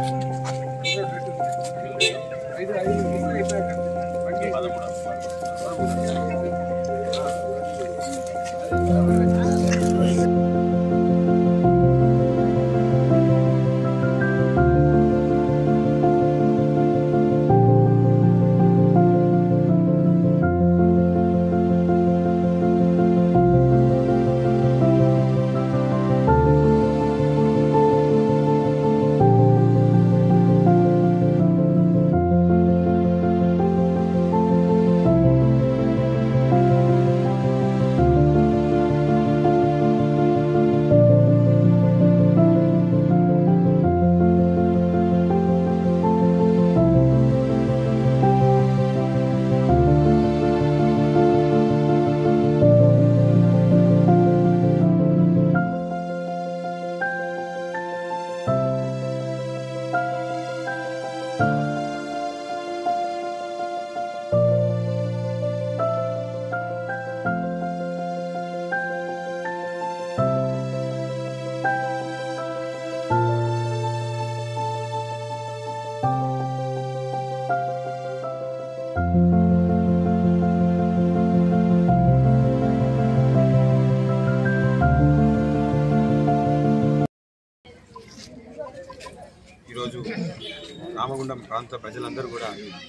ఈరోజు రామగుండం ప్రాంత ప్రజలందరూ కూడా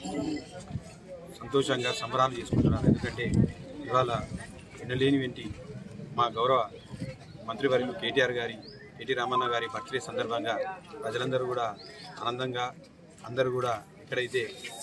సంతోషంగా సంబరాలు చేసుకుంటున్నారు ఎందుకంటే ఇవాళ వినలేని వెంటి మా గౌరవ మంత్రివర్యులు కేటీఆర్ గారి కేటీ రామన్న గారి బర్త్డే సందర్భంగా ప్రజలందరూ కూడా ఆనందంగా అందరూ కూడా ఎక్కడైతే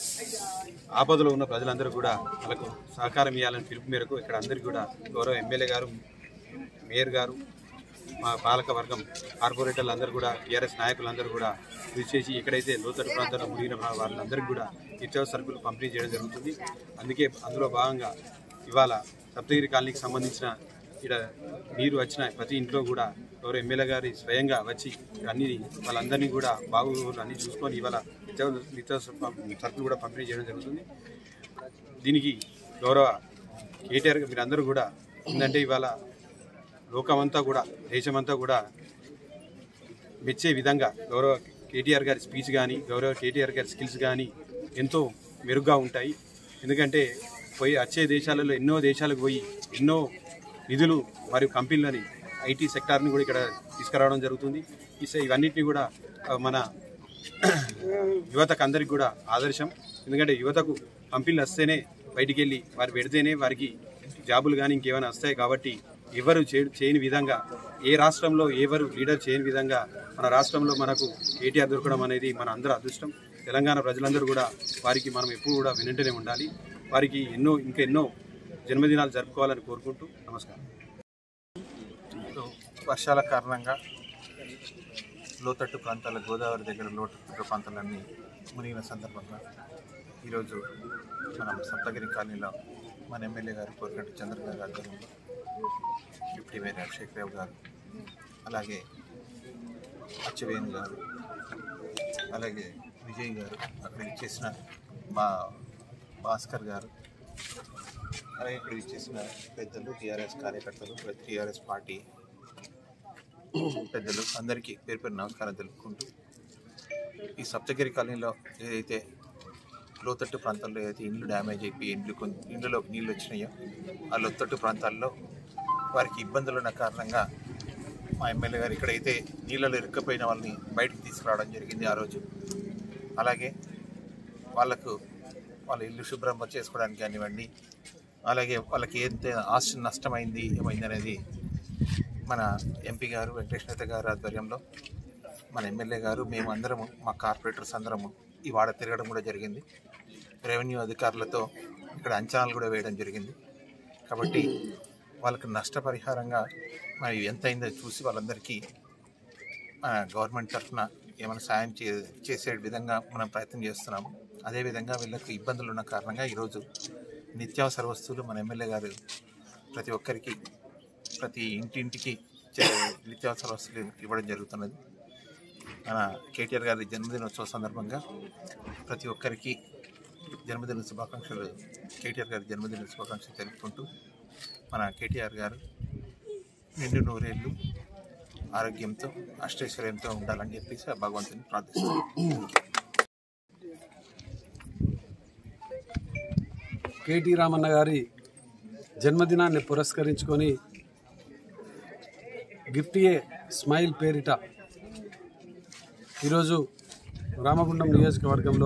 ఆపదలో ఉన్న ప్రజలందరూ కూడా వాళ్ళకు సహకారం ఇవ్వాలని పిలుపు మేరకు ఇక్కడ అందరికీ కూడా గౌరవ ఎమ్మెల్యే గారు మేయర్ గారు మా పాలక వర్గం కార్పొరేటర్లు అందరూ కూడా టీఆర్ఎస్ నాయకులందరూ కూడా కృషి చేసి ఎక్కడైతే లోతట్టు ప్రాంతాల్లో మునిగిన ప్రా- వాళ్ళందరికీ కూడా నిత్యావసర సరుకులు పంపిణీ చేయడం జరుగుతుంది అందుకే అందులో భాగంగా ఇవాళ సప్తగిరి కాలనీకి సంబంధించిన ఇక్కడ నీరు వచ్చిన ప్రతి ఇంట్లో కూడా ఎవరు ఎమ్మెల్యే గారి స్వయంగా వచ్చి అన్ని వాళ్ళందరినీ కూడా బాగు అన్ని చూసుకొని ఇవాళ నిత్యావసర నిత్యావసర పం- సరుకులు కూడా పంపిణీ చేయడం జరుగుతుంది దీనికి గౌరవ కేటీఆర్ గారు మీరందరూ కూడా ఏంటంటే ఇవాళ లోకమంతా కూడా దేశమంతా కూడా మెచ్చే విధంగా గౌరవ కేటీఆర్ గారి స్పీచ్ కానీ గౌరవ కేటీఆర్ గారి స్కిల్స్ కానీ ఎంతో మెరుగ్గా ఉంటాయి ఎందుకంటే పోయి వచ్చే దేశాలలో ఎన్నో దేశాలకు పోయి ఎన్నో నిధులు మరియు కంపెనీలని ఐటీ సెక్టార్ని కూడా ఇక్కడ తీసుకురావడం జరుగుతుంది ఇస- ఇవన్నిటిని కూడా ఆ, మన యువతకు అందరికి కూడా ఆదర్శం ఎందుకంటే యువతకు కంపెనీలు వస్తేనే బయటికి వెళ్ళి వారు పెడితేనే వారికి జాబులు కానీ ఇంకేమైనా వస్తాయి కాబట్టి ఎవరు చే- చేయని విధంగా ఏ రాష్ట్రంలో ఎవరు లీడర్ చేయని విధంగా మన రాష్ట్రంలో మనకు కేటీఆర్ దొరకడం అనేది మన అందరూ అదృష్టం తెలంగాణ ప్రజలందరూ కూడా వారికి మనం ఎప్పుడు కూడా వినంటూనే ఉండాలి వారికి ఎన్నో ఇంకా ఎన్నో జన్మదినాలు జరుపుకోవాలని కోరుకుంటూ నమస్కారం వర్షాల కారణంగా లోతట్టు ప్రాంతాల గోదావరి దగ్గర లోతట్టు ప్రాంతాలన్నీ మునిగిన సందర్భంగా ఈరోజు మనం సప్తగిరి కాలనీలో మన ఎమ్మెల్యే గారు కోరికటి చంద్ర గారి ఆధ్వర్యంలో డిప్యూటీ మేయర్ అభిషేక్ రావు గారు అలాగే అచ్చవేణి గారు అలాగే విజయ్ గారు అక్కడ ఇచ్చేసిన మా భాస్కర్ గారు అలాగే ఇక్కడ ఇచ్చేసిన పెద్దలు టీఆర్ఎస్ కార్యకర్తలు టీఆర్ఎస్ పార్టీ పెద్దలు అందరికీ పేరు పేరు నమస్కారం తెలుపుకుంటూ ఈ సప్తగిరి కాలనీలో ఏదైతే లోతట్టు ప్రాంతాల్లో ఏదైతే ఇండ్లు డ్యామేజ్ అయిపోయి ఇండ్లు కొన్ని ఇండ్లలోకి నీళ్ళు వచ్చినాయో ఆ లోతట్టు ప్రాంతాల్లో వారికి ఇబ్బందులు ఉన్న కారణంగా మా ఎమ్మెల్యే గారు ఇక్కడైతే నీళ్ళలో ఇరుక్కపోయిన వాళ్ళని బయటికి తీసుకురావడం జరిగింది ఆ రోజు అలాగే వాళ్ళకు వాళ్ళ ఇల్లు శుభ్రం చేసుకోవడానికి కానివ్వండి అలాగే వాళ్ళకి ఎంత ఆస్తి నష్టమైంది ఏమైంది అనేది మన ఎంపీ గారు వెంకటేష్ నేత గారు ఆధ్వర్యంలో మన ఎమ్మెల్యే గారు మేము అందరము మా కార్పొరేటర్స్ అందరము ఈ వాడ తిరగడం కూడా జరిగింది రెవెన్యూ అధికారులతో ఇక్కడ అంచనాలు కూడా వేయడం జరిగింది కాబట్టి వాళ్ళకి నష్టపరిహారంగా మరి ఎంత అయిందో చూసి వాళ్ళందరికీ ఆ, గవర్నమెంట్ తరఫున ఏమైనా సాయం చే చేసే విధంగా మనం ప్రయత్నం చేస్తున్నాము అదేవిధంగా వీళ్ళకి ఇబ్బందులు ఉన్న కారణంగా ఈరోజు నిత్యావసర వస్తువులు మన ఎమ్మెల్యే గారు ప్రతి ఒక్కరికి ప్రతి ఇంటింటికి చే- నిత్యావసర వస్తువులు ఇవ్వడం జరుగుతున్నది మన కేటీఆర్ గారి జన్మదినోత్సవ సందర్భంగా ప్రతి ఒక్కరికి జన్మదిన శుభాకాంక్షలు కేటీఆర్ గారి జన్మదిన శుభాకాంక్షలు తెలుపుకుంటూ మన కేటీఆర్ గారు నిండు నూరేళ్ళు ఆరోగ్యంతో అష్టైశ్వర్యంతో ఉండాలని చెప్పేసి ఆ భగవంతుని ప్రార్థిస్తున్నాను కేటీ రామన్న గారి జన్మదినాన్ని పురస్కరించుకొని గిఫ్ట్ ఏ స్మైల్ పేరిట ఈరోజు రామగుండం నియోజకవర్గంలో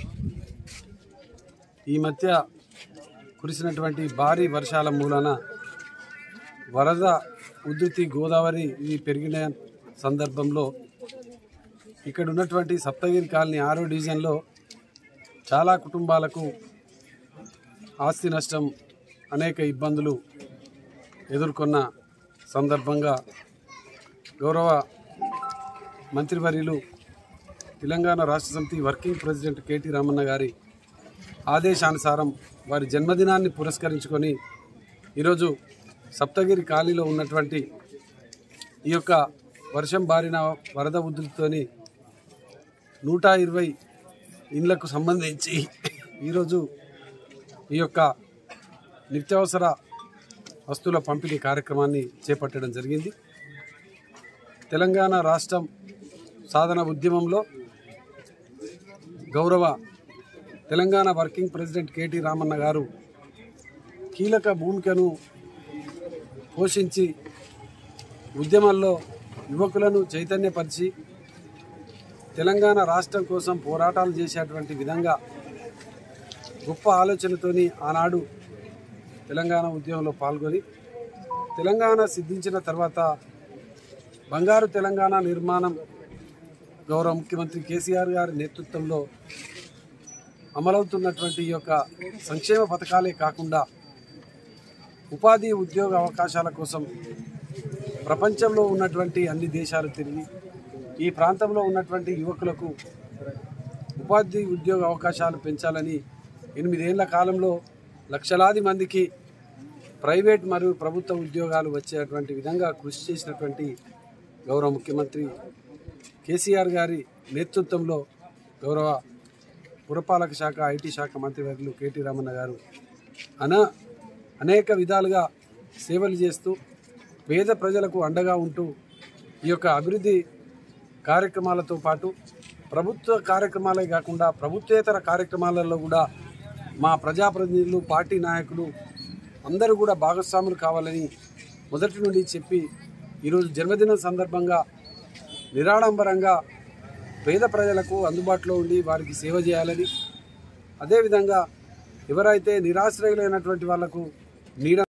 ఈ మధ్య కురిసినటువంటి భారీ వర్షాల మూలన వరద ఉధృతి గోదావరి ఇది పెరిగిన సందర్భంలో ఇక్కడ ఉన్నటువంటి సప్తగిరి కాలనీ ఆరో డివిజన్లో చాలా కుటుంబాలకు ఆస్తి నష్టం అనేక ఇబ్బందులు ఎదుర్కొన్న సందర్భంగా గౌరవ మంత్రివర్యులు తెలంగాణ రాష్ట్ర సమితి వర్కింగ్ ప్రెసిడెంట్ కేటీ రామన్న గారి ఆదేశానుసారం వారి జన్మదినాన్ని పురస్కరించుకొని ఈరోజు సప్తగిరి ఖాళీలో ఉన్నటువంటి ఈ యొక్క వర్షం బారిన వరద ఉధృతితోని నూట ఇరవై ఇండ్లకు సంబంధించి ఈరోజు ఈ యొక్క నిత్యావసర వస్తువుల పంపిణీ కార్యక్రమాన్ని చేపట్టడం జరిగింది తెలంగాణ రాష్ట్రం సాధన ఉద్యమంలో గౌరవ Telangana working president KT Ramanna గారు కీలక భూమికను పోషించి ఉద్యమాల్లో యువకులను చైతన్యపరిచి తెలంగాణ రాష్ట్రం కోసం పోరాటాలు చేసేటువంటి విధంగా గొప్ప ఆలోచనతోని ఆనాడు తెలంగాణ ఉద్యమంలో పాల్గొని తెలంగాణ సిద్ధించిన తర్వాత బంగారు తెలంగాణ నిర్మాణం గౌరవ ముఖ్యమంత్రి కేసీఆర్ గారి నేతృత్వంలో అమలవుతున్నటువంటి ఈ యొక్క సంక్షేమ పథకాలే కాకుండా ఉపాధి ఉద్యోగ అవకాశాల కోసం ప్రపంచంలో ఉన్నటువంటి అన్ని దేశాలు తిరిగి ఈ ప్రాంతంలో ఉన్నటువంటి యువకులకు ఉపాధి ఉద్యోగ అవకాశాలు పెంచాలని ఎనిమిదేళ్ల కాలంలో లక్షలాది మందికి ప్రైవేట్ మరియు ప్రభుత్వ ఉద్యోగాలు వచ్చేటువంటి విధంగా కృషి చేసినటువంటి గౌరవ ముఖ్యమంత్రి కేసీఆర్ గారి నేతృత్వంలో గౌరవ పురపాలక శాఖ ఐటీ శాఖ మంత్రివర్యులు కేటీ రామన్న గారు అన అనేక విధాలుగా సేవలు చేస్తూ పేద ప్రజలకు అండగా ఉంటూ ఈ యొక్క అభివృద్ధి కార్యక్రమాలతో పాటు ప్రభుత్వ కార్యక్రమాలే కాకుండా ప్రభుత్వేతర కార్యక్రమాలలో కూడా మా ప్రజాప్రతినిధులు పార్టీ నాయకులు అందరూ కూడా భాగస్వాములు కావాలని మొదటి నుండి చెప్పి ఈరోజు జన్మదినం సందర్భంగా నిరాడంబరంగా పేద ప్రజలకు అందుబాటులో ఉండి వారికి సేవ చేయాలని అదేవిధంగా ఎవరైతే నిరాశ్రయులైనటువంటి వాళ్లకు నీడ